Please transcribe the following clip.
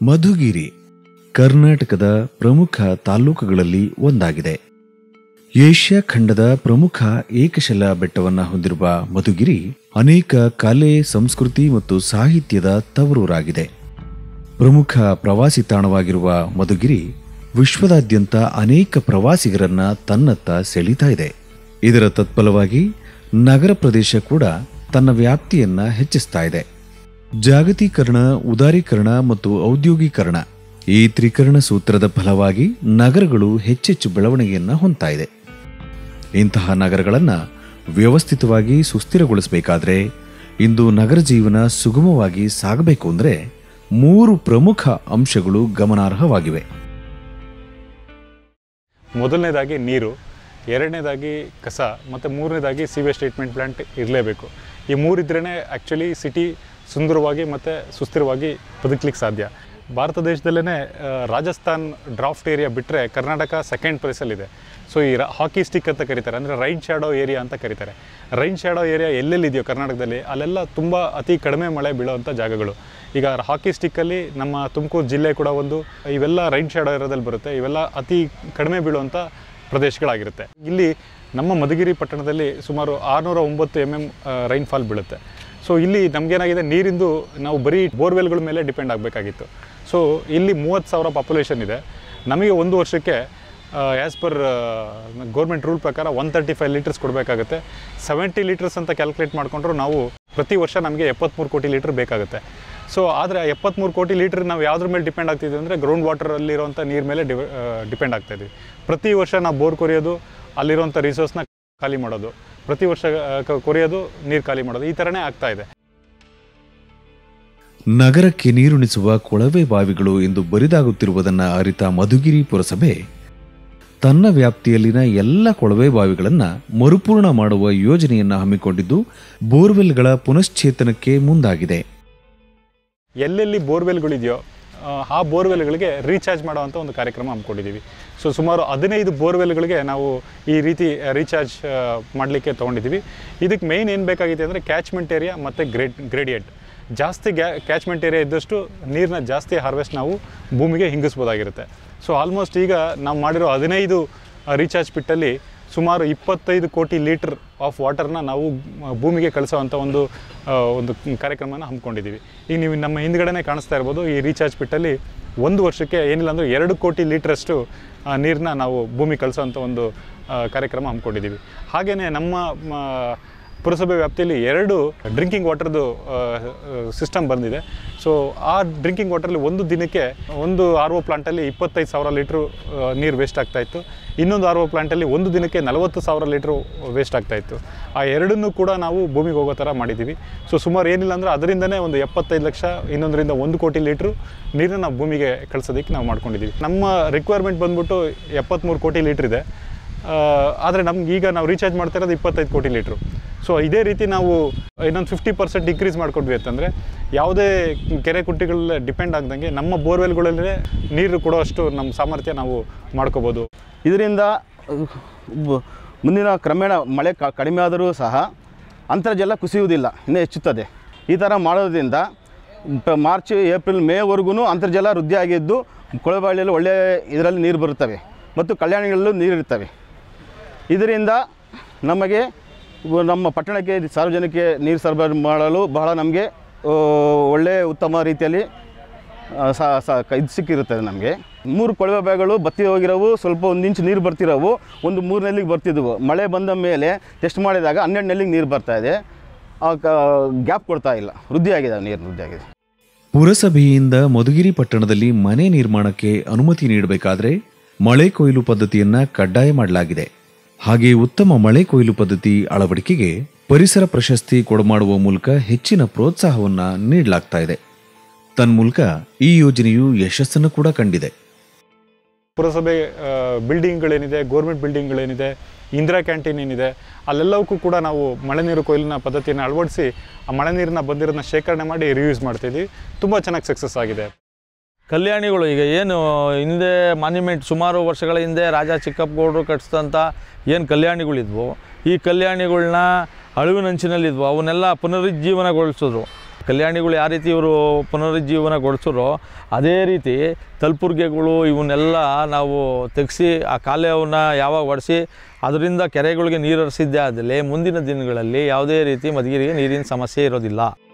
ಮಧುಗಿರಿ ಕರ್ನಾಟಕದ ಪ್ರಮುಖ ತಾಲ್ಲೂಕುಗಳಲ್ಲಿ ಒಂದಾಗಿದೆ ಏಷ್ಯಾ ಖಂಡದ ಪ್ರಮುಖ ಏಕಶಿಲ ಬೆಟ್ಟವನ್ನ ಹೊಂದಿರುವ ಮಧುಗಿರಿ ಅನೇಕ ಕಲೆ ಸಂಸ್ಕೃತಿ ಮತ್ತು ಸಾಹಿತ್ಯದ ತವರೂರಾಗಿದೆ ಪ್ರಮುಖ ಪ್ರವಾಸಿ ತಾಣವಾಗಿರುವ ಮಧುಗಿರಿ ವಿಶ್ವದಾದ್ಯಂತ ಅನೇಕ ಪ್ರವಾಸಿಗರನ್ನ ತನ್ನತ್ತ ಸೆಳೀತಾ ಇದೆ ಇದರ ತತ್ಫಲವಾಗಿ ನಗರ ಪ್ರದೇಶ ಕೂಡ ತನ್ನ ವ್ಯಾಪ್ತಿಯನ್ನ ಹೆಚ್ಚಿಸ್ತಾ ಇದೆ ಜಾಗತೀಕರಣ ಉದಾರೀಕರಣ ಮತ್ತು ಔದ್ಯೋಗೀಕರಣ ಈ ತ್ರಿಕರಣ ಸೂತ್ರದ ಫಲವಾಗಿ ನಗರಗಳು ಹೆಚ್ಚೆಚ್ಚು ಬೆಳವಣಿಗೆಯನ್ನ ಹೊಂದ್ತಾ ಇದೆ ಇಂತಹ ನಗರಗಳನ್ನ ವ್ಯವಸ್ಥಿತವಾಗಿ ಸುಸ್ಥಿರಗೊಳಿಸಬೇಕಾದ್ರೆ ಇಂದು ನಗರ ಜೀವನ ಸುಗಮವಾಗಿ ಸಾಗಬೇಕು ಅಂದ್ರೆ ಮೂರು ಪ್ರಮುಖ ಅಂಶಗಳು ಗಮನಾರ್ಹವಾಗಿವೆ ಮೊದಲನೇದಾಗಿ ನೀರು ಎರಡನೇದಾಗಿ ಕಸ ಮತ್ತು ಮೂರನೇದಾಗಿ ಸೀವೇಜ್ ಟ್ರೀಟ್ಮೆಂಟ್ ಪ್ಲ್ಯಾಂಟ್ ಇರಲೇಬೇಕು ಈ ಮೂರಿದ್ರೇ ಆ್ಯಕ್ಚುಲಿ ಸಿಟಿ ಸುಂದರವಾಗಿ ಮತ್ತು ಸುಸ್ಥಿರವಾಗಿ ಬದುಕಲಿಕ್ಕೆ ಸಾಧ್ಯ ಭಾರತ ದೇಶದಲ್ಲೇ ರಾಜಸ್ಥಾನ್ ಡ್ರಾಫ್ಟ್ ಏರಿಯಾ ಬಿಟ್ಟರೆ ಕರ್ನಾಟಕ ಸೆಕೆಂಡ್ ಪ್ಲೇಸಲ್ಲಿದೆ ಸೊ ಈ ರ- ಹಾಕಿ ಸ್ಟಿಕ್ ಅಂತ ಕರೀತಾರೆ ಅಂದರೆ ರೈನ್ ಶ್ಯಾಡೋ ಏರಿಯಾ ಅಂತ ಕರೀತಾರೆ ರೈನ್ ಶ್ಯಾಡೋ ಏರಿಯಾ ಎಲ್ಲೆಲ್ಲಿದೆಯೋ ಕರ್ನಾಟಕದಲ್ಲಿ ಅಲ್ಲೆಲ್ಲ ತುಂಬ ಅತಿ ಕಡಿಮೆ ಮಳೆ ಬೀಳೋವಂಥ ಜಾಗಗಳು ಈಗ ಹಾಕಿ ಸ್ಟಿಕ್ಕಲ್ಲಿ ನಮ್ಮ ತುಮಕೂರು ಜಿಲ್ಲೆ ಕೂಡ ಒಂದು ಇವೆಲ್ಲ ರೈನ್ ಶ್ಯಾಡೋ ಏರಿಯಾದಲ್ಲಿ ಬರುತ್ತೆ ಇವೆಲ್ಲ ಅತಿ ಕಡಿಮೆ ಬೀಳುವಂಥ ಪ್ರದೇಶಗಳಾಗಿರುತ್ತೆ ಇಲ್ಲಿ ನಮ್ಮ ಮಧುಗಿರಿ ಪಟ್ಟಣದಲ್ಲಿ ಸುಮಾರು ಆರುನೂರ ಒಂಬತ್ತು ಎಮ್ ಎಮ್ ರೈನ್ಫಾಲ್ ಬೀಳುತ್ತೆ ಸೊ ಇಲ್ಲಿ ನಮಗೇನಾಗಿದೆ ನೀರಿಂದು ನಾವು ಬರೀ ಬೋರ್ವೆಲ್ಗಳ ಮೇಲೆ ಡಿಪೆಂಡ್ ಆಗಬೇಕಾಗಿತ್ತು ಸೊ ಇಲ್ಲಿ ಮೂವತ್ತು ಸಾವಿರ ಪಾಪ್ಯುಲೇಷನ್ ಇದೆ ನಮಗೆ ಒಂದು ವರ್ಷಕ್ಕೆ ಆ್ಯಸ್ ಪರ್ ಗೌರ್ಮೆಂಟ್ ರೂಲ್ ಪ್ರಕಾರ ಒನ್ ತರ್ಟಿ ಫೈವ್ ಲೀಟರ್ಸ್ ಕೊಡಬೇಕಾಗುತ್ತೆ ಸೆವೆಂಟಿ ಲೀಟರ್ಸ್ ಅಂತ ಕ್ಯಾಲ್ಕುಲೇಟ್ ಮಾಡಿಕೊಂಡ್ರು ನಾವು ಪ್ರತಿ ವರ್ಷ ನಮಗೆ ಎಪ್ಪತ್ತ್ಮೂರು ಕೋಟಿ ಲೀಟರ್ ಬೇಕಾಗುತ್ತೆ ಸೊ ಆದರೆ ಎಪ್ಪತ್ತ್ಮೂರು ಕೋಟಿ ಲೀಟರ್ ನಾವು ಯಾವುದ್ರ ಮೇಲೆ ಡಿಪೆಂಡ್ ಆಗ್ತಿದ್ವಿ ಅಂದರೆ ಗ್ರೌಂಡ್ ವಾಟರಲ್ಲಿರುವಂಥ ನೀರು ಮೇಲೆ ಡಿ ಡಿಪೆಂಡ್ ಆಗ್ತಾಯಿದ್ವಿ ಪ್ರತಿ ವರ್ಷ ನಾವು ಬೋರ್ ಕೊರೆಯೋದು ಅಲ್ಲಿರುವಂಥ ರಿಸೋರ್ಸ್ನ ಖಾಲಿ ಮಾಡೋದು ಪ್ರತಿ ವರ್ಷ ಆ, ಕ- ಕೊರೆಯೋದು ನೀರು ಖಾಲಿ ಮಾಡೋದು ಈ ಥರನೇ ಆಗ್ತಾ ಇದೆ ನಗರಕ್ಕೆ ನೀರುಣಿಸುವ ಕೊಳವೆ ಬಾವಿಗಳು ಎಂದು ಬರಿದಾಗುತ್ತಿರುವುದನ್ನ ಅರಿತ ಮಧುಗಿರಿ ಪುರಸಭೆ ತನ್ನ ವ್ಯಾಪ್ತಿಯಲ್ಲಿನ ಎಲ್ಲ ಕೊಳವೆ ಬಾವಿಗಳನ್ನ ಮರುಪೂರ್ಣ ಮಾಡುವ ಯೋಜನೆಯನ್ನ ಹಮ್ಮಿಕೊಂಡಿದ್ದು ಬೋರ್ವೆಲ್ಗಳ ಪುನಶ್ಚೇತನಕ್ಕೆ ಮುಂದಾಗಿದೆ ಎಲ್ಲೆಲ್ಲಿ ಬೋರ್ವೆಲ್ಗಳಿದೆಯೋ ಆ, ಆ ಬೋರ್ವೆಲ್ಗಳಿಗೆ ರೀಚಾರ್ಜ್ ಮಾಡೋವಂಥ ಒಂದು ಕಾರ್ಯಕ್ರಮ ಹಮ್ಮಿಕೊಂಡಿದ್ದೀವಿ ಸೊ ಸುಮಾರು ಹದಿನೈದು ಬೋರ್ವೆಲ್ಗಳಿಗೆ ನಾವು ಈ ರೀತಿ ರೀಚಾರ್ಜ್ ಮಾಡಲಿಕ್ಕೆ ತೊಗೊಂಡಿದ್ದೀವಿ ಇದಕ್ಕೆ ಮೇಯ್ನ್ ಏನು ಬೇಕಾಗಿದೆ ಅಂದರೆ ಕ್ಯಾಚ್ಮೆಂಟ್ ಏರಿಯಾ ಮತ್ತು ಗ್ರೇಡ್ ಗ್ರೇಡಿಯಂಟ್ ಜಾಸ್ತಿ ಗ್ಯಾ ಕ್ಯಾಚ್ಮೆಂಟ್ ಏರಿಯಾ ಇದ್ದಷ್ಟು ನೀರನ್ನ ಜಾಸ್ತಿ ಹಾರ್ವೆಸ್ಟ್ ನಾವು ಭೂಮಿಗೆ ಹಿಂಗಿಸ್ಬೋದಾಗಿರುತ್ತೆ ಸೊ ಆಲ್ಮೋಸ್ಟ್ ಈಗ ನಾವು ಮಾಡಿರೋ ಹದಿನೈದು ರೀಚಾರ್ಜ್ ಪಿಟ್ಟಲ್ಲಿ ಸುಮಾರು ಇಪ್ಪತ್ತೈದು ಕೋಟಿ ಲೀಟರ್ ಆಫ್ ವಾಟರ್ನ ನಾವು ಮ- ಭೂಮಿಗೆ ಕಳಿಸೋವಂಥ ಒಂದು ಆ, ಒಂದು ಕಾರ್ಯಕ್ರಮನ ಹಮ್ಮಿಕೊಂಡಿದ್ದೀವಿ ಈಗ ನೀವು ನಮ್ಮ ಹಿಂದ್ಗಡೆನೇ ಕಾಣಿಸ್ತಾ ಇರ್ಬೋದು ಈ ರೀಚಾರ್ಜ್ ಪಿಟ್ಟಲ್ಲಿ ಒಂದು ವರ್ಷಕ್ಕೆ ಏನಿಲ್ಲ ಅಂದರೆ ಎರಡು ಕೋಟಿ ಲೀಟ್ರಷ್ಟು ನೀರನ್ನ ನಾವು ಭೂಮಿ ಕಳಿಸೋವಂಥ ಒಂದು ಆ, ಕಾರ್ಯಕ್ರಮ ಹಮ್ಮಿಕೊಂಡಿದ್ದೀವಿ ಹಾಗೆಯೇ ನಮ್ಮ ಮ, ಪುರಸಭೆ ವ್ಯಾಪ್ತಿಯಲ್ಲಿ ಎರಡು ಡ್ರಿಂಕಿಂಗ್ ವಾಟರ್ದು ಸಿಸ್ಟಮ್ ಬಂದಿದೆ ಸೊ ಆ ಡ್ರಿಂಕಿಂಗ್ ವಾಟರಲ್ಲಿ ಒಂದು ದಿನಕ್ಕೆ ಒಂದು ಆರ್ ಒ ಪ್ಲಾಂಟಲ್ಲಿ ಇಪ್ಪತ್ತೈದು ಸಾವಿರ ಲೀಟ್ರು ನೀರು ವೇಸ್ಟ್ ಆಗ್ತಾಯಿತ್ತು ಇನ್ನೊಂದು ಆರ್ ಒ ಪ್ಲಾಂಟಲ್ಲಿ ಒಂದು ದಿನಕ್ಕೆ ನಲವತ್ತು ಸಾವಿರ ಲೀಟ್ರು ವೇಸ್ಟ್ ಆಗ್ತಾಯಿತ್ತು ಆ ಎರಡನ್ನೂ ಕೂಡ ನಾವು ಭೂಮಿಗೆ ಹೋಗೋ ಥರ ಮಾಡಿದ್ದೀವಿ ಸೊ ಸುಮಾರು ಏನಿಲ್ಲ ಅಂದರೆ ಅದರಿಂದನೇ ಒಂದು ಎಪ್ಪತ್ತೈದು ಲಕ್ಷ ಇನ್ನೊಂದರಿಂದ ಒಂದು ಕೋಟಿ ಲೀಟ್ರು ನೀರನ್ನ ನಾವು ಭೂಮಿಗೆ ಕಳಿಸೋದಕ್ಕೆ ನಾವು ಮಾಡ್ಕೊಂಡಿದ್ದೀವಿ ನಮ್ಮ ರಿಕ್ವೈರ್ಮೆಂಟ್ ಬಂದ್ಬಿಟ್ಟು ಎಪ್ಪತ್ತ್ಮೂರು ಕೋಟಿ ಲೀಟ್ರ್ ಇದೆ ಆದರೆ ನಮ್ಗೆ ಈಗ ನಾವು ರೀಚಾರ್ಜ್ ಮಾಡ್ತಾ ಇರೋದು ಇಪ್ಪತ್ತೈದು ಕೋಟಿ ಲೀಟ್ರು ಸೊ ಇದೇ ರೀತಿ ನಾವು ಇನ್ನೊಂದು ಫಿಫ್ಟಿ ಪರ್ಸೆಂಟ್ ಡಿಕ್ರೀಸ್ ಮಾಡ್ಕೊಂಡ್ವಿ ಅಂತಂದರೆ ಯಾವುದೇ ಕೆರೆ ಕುಟ್ಟಿಗಳ ಡಿಪೆಂಡ್ ಆಗ್ದಂಗೆ ನಮ್ಮ ಬೋರ್ವೆಲ್ಗಳಲ್ಲೇ ನೀರು ಕೊಡೋಷ್ಟು ನಮ್ಮ ಸಾಮರ್ಥ್ಯ ನಾವು ಮಾಡ್ಕೋಬೋದು ಇದರಿಂದ ಅಹ್, ಬ- ಮುಂದಿನ ಕ್ರಮೇಣ ಮಳೆ ಕ ಕಡಿಮೆ ಆದರೂ ಸಹ ಅಂತರ್ಜಲ ಕುಸಿಯುವುದಿಲ್ಲ ಇನ್ನೂ ಹೆಚ್ಚುತ್ತದೆ ಈ ಥರ ಮಾಡೋದ್ರಿಂದ ಪ- ಮಾರ್ಚ್ ಏಪ್ರಿಲ್ ಮೇವರೆಗೂ ಅಂತರ್ಜಲ ವೃದ್ಧಿ ಆಗಿದ್ದು ಕೊಳಬಾಳಿಯಲ್ಲಿ ಒಳ್ಳೆಯ ಇದರಲ್ಲಿ ನೀರು ಬರುತ್ತವೆ ಮತ್ತು ಕಲ್ಯಾಣಿಗಳಲ್ಲೂ ನೀರಿರ್ತವೆ ಇದರಿಂದ ನಮಗೆ ಇವು ನಮ್ಮ ಪಟ್ಟಣಕ್ಕೆ ಸಾರ್ವಜನಿಕ ನೀರು ಸರಬರಾಜು ಮಾಡಲು ಬಹಳ ನಮಗೆ ಒಳ್ಳೆಯ ಉತ್ತಮ ರೀತಿಯಲ್ಲಿ ಆ, ಸ ಸ ಕ- ಇದು ಸಿಕ್ಕಿರುತ್ತದೆ ನಮಗೆ ಮೂರು ಕೊಳವೆ ಬಾವಿಗಳು ಬತ್ತಿ ಹೋಗಿರೋವು ಸ್ವಲ್ಪ ಒಂದು ಇಂಚು ನೀರು ಬರ್ತಿರೋವು ಒಂದು ಮೂರು ನೆಲ್ಲಿಗೆ ಬರ್ತಿದ್ವು ಮಳೆ ಬಂದ ಮೇಲೆ ಟೆಸ್ಟ್ ಮಾಡಿದಾಗ ಹನ್ನೆರಡು ನೆಲ್ಲಿಗೆ ನೀರು ಬರ್ತಾ ಇದೆ ಆ ಗ್ಯಾಪ್ ಕೊಡ್ತಾ ಇಲ್ಲ ವೃದ್ಧಿ ಆಗಿದೆ ನೀರು ವೃದ್ಧಿ ಆಗಿದೆ ಪುರಸಭೆಯಿಂದ ಮಧುಗಿರಿ ಪಟ್ಟಣದಲ್ಲಿ ಮನೆ ನಿರ್ಮಾಣಕ್ಕೆ ಅನುಮತಿ ನೀಡಬೇಕಾದ್ರೆ ಮಳೆ ಕೊಯ್ಲು ಪದ್ಧತಿಯನ್ನ ಕಡ್ಡಾಯ ಮಾಡಲಾಗಿದೆ ಹಾಗೆ ಉತ್ತಮ ಮಳೆ ಕೊಯ್ಲು ಪದ್ಧತಿ ಅಳವಡಿಕೆಗೆ ಪರಿಸರ ಪ್ರಶಸ್ತಿ ಕೊಡಮಾಡುವ ಮೂಲಕ ಹೆಚ್ಚಿನ ಪ್ರೋತ್ಸಾಹವನ್ನ ನೀಡಲಾಗ್ತಾ ಇದೆ ತನ್ಮೂಲಕ ಈ ಯೋಜನೆಯು ಯಶಸ್ಸನ್ನು ಕೂಡ ಕಂಡಿದೆ ಪುರಸಭೆ ಬಿಲ್ಡಿಂಗ್ಗಳೇನಿದೆ ಗೋರ್ಮೆಂಟ್ ಬಿಲ್ಡಿಂಗ್ಗಳೇನಿದೆ ಇಂದಿರಾ ಕ್ಯಾಂಟೀನ್ ಏನಿದೆ ಅಲ್ಲೆಲ್ಲವಕ್ಕೂ ಕೂಡ ನಾವು ಮಳೆ ನೀರು ಕೊಯ್ಲಿನ ಪದ್ಧತಿಯನ್ನು ಅಳವಡಿಸಿ ಆ ಮಳೆ ನೀರನ್ನ ಬಂದಿರೋದನ್ನ ಶೇಖರಣೆ ಮಾಡಿ ರಿಯೂಸ್ ಮಾಡ್ತಿದ್ವಿ ತುಂಬ ಚೆನ್ನಾಗಿ ಸಕ್ಸಸ್ ಆಗಿದೆ ಕಲ್ಯಾಣಿಗಳು ಈಗ ಏನು ಹಿಂದೆ ಮಾನ್ಯುಮೆಂಟ್ ಸುಮಾರು ವರ್ಷಗಳ ಹಿಂದೆ ರಾಜ ಚಿಕ್ಕಪ್ಪಗೌಡರು ಕಟ್ಟಿಸಿದಂಥ ಏನು ಕಲ್ಯಾಣಿಗಳಿದ್ವು ಈ ಕಲ್ಯಾಣಿಗಳ್ನ ಅಳಿವಿನಂಚಿನಲ್ಲಿದ್ವು ಅವನ್ನೆಲ್ಲ ಪುನರುಜ್ಜೀವನಗೊಳಿಸಿದ್ರು ಕಲ್ಯಾಣಿಗಳು ಯಾವ ರೀತಿ ಇವರು ಪುನರುಜ್ಜೀವನಗೊಳಿಸಿರೋ ಅದೇ ರೀತಿ ತಲ್ಪುರ್ಗೆಗಳು ಇವನ್ನೆಲ್ಲ ನಾವು ತೆಗೆಸಿ ಆ ಕಾಲುವೆಯನ್ನು ಯಾವಾಗ ಒಡಿಸಿ ಅದರಿಂದ ಕೆರೆಗಳಿಗೆ ನೀರು ಹರಿಸಿದ್ದೇ ಆದಲ್ಲಿ ಮುಂದಿನ ದಿನಗಳಲ್ಲಿ ಯಾವುದೇ ರೀತಿ ಮಧುಗಿರಿಗೆ ನೀರಿನ ಸಮಸ್ಯೆ ಇರೋದಿಲ್ಲ